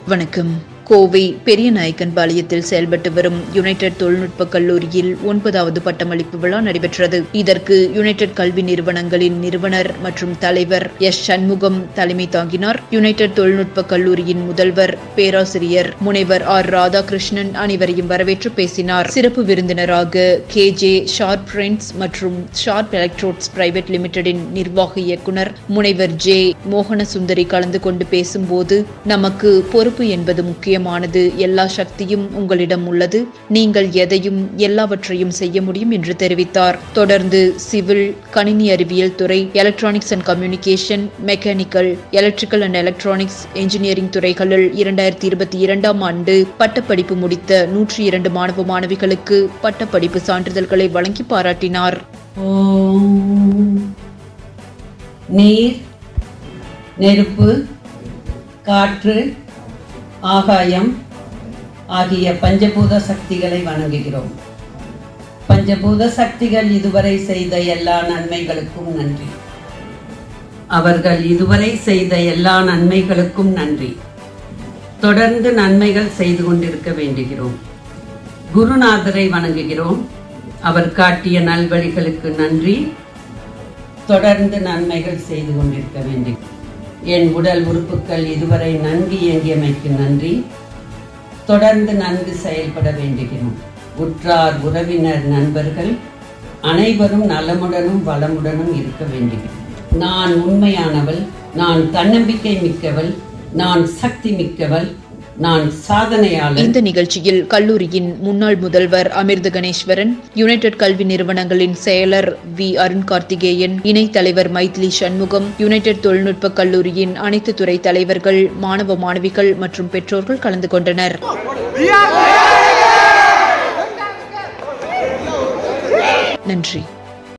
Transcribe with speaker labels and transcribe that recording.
Speaker 1: வணக்கம் கோவை பெரியநாயக்கன் பாளையத்தில் செயல்பட்டு வரும் யுனைடெட் தொழில்நுட்ப கல்லூரியில் ஒன்பதாவது பட்டமளிப்பு விழா நடைபெற்றது இதற்கு யுனைடெட் கல்வி நிறுவனங்களின் நிறுவனர் மற்றும் தலைவர் எஸ் சண்முகம் தலைமை தாங்கினார் யுனைடெட் தொழில்நுட்ப கல்லூரியின் முதல்வர் பேராசிரியர் முனைவர் ஆர் ராதாகிருஷ்ணன் அனைவரையும் வரவேற்று பேசினார் சிறப்பு விருந்தினராக கே ஜே ஷார்ப் பிரிண்ட்ஸ் மற்றும் ஷார்ப் எலக்ட்ரோட்ஸ் பிரைவேட் லிமிடெடின் நிர்வாக இயக்குனர் முனைவர் ஜே மோகன சுந்தரி கலந்து கொண்டு பேசும்போது நமக்கு பொறுப்பு என்பது முக்கியமானது எல்லா சக்தியும் உங்களிடம் உள்ளது நீங்கள் எதையும் எல்லாவற்றையும் செய்ய முடியும் என்று தெரிவித்தார் தொடர்ந்து சிவில் கணினி அறிவியல் துறை electronics and communication mechanical electrical and electronics engineering துறைகளில் இரண்டாயிரத்தி இருபத்தி இரண்டாம் ஆண்டு பட்டப்படிப்பு முடித்த நூற்றி இரண்டு மாணவ மாணவிகளுக்கு பட்டப்படிப்பு சான்றிதழ்களை வழங்கி பாராட்டினார்
Speaker 2: ஓம் நீர் நெருப்பு காற்று ஆகாயம் ஆகிய பஞ்சபூத சக்திகளை வணங்குகிறோம் பஞ்சபூத சக்திகள் இதுவரை செய்த எல்லா நன்மைகளுக்கும் நன்றி அவர்கள் இதுவரை செய்த எல்லா நன்மைகளுக்கும் நன்றி தொடர்ந்து நன்மைகள் செய்து கொண்டிருக்க வேண்டுகிறோம் குருநாதரை வணங்குகிறோம் அவர் காட்டிய நல்வழிகளுக்கு நன்றி தொடர்ந்து நன்மைகள் செய்து கொண்டிருக்க வேண்டும் என் உடல் உறுப்புகள் இதுவரை நன்கு இயங்கியமைக்கு நன்றி தொடர்ந்து நன்கு செயல்பட வேண்டுகிறோம் உற்றார் உறவினர் நண்பர்கள் அனைவரும் நலமுடனும் வளமுடனும் இருக்க வேண்டுகிறோம் நான் உண்மையானவள் நான் தன்னம்பிக்கை மிக்கவள் நான் சக்தி மிக்கவள் நான் சாதனையாளர்
Speaker 1: இந்த நிகழ்ச்சியில் கல்லூரியின் முன்னாள் முதல்வர் அமிர்த கணேஸ்வரன் யுனைடெட் கல்வி நிறுவனங்களின் செயலர் வி அருண் கார்த்திகேயன் இணைத் தலைவர் மைதிலி சண்முகம் யுனைடெட் தொழில்நுட்ப கல்லூரியின் அனைத்து துறை தலைவர்கள் மாணவ மாணவிகள் மற்றும் பெற்றோர்கள் கலந்து கொண்டனர் நன்றி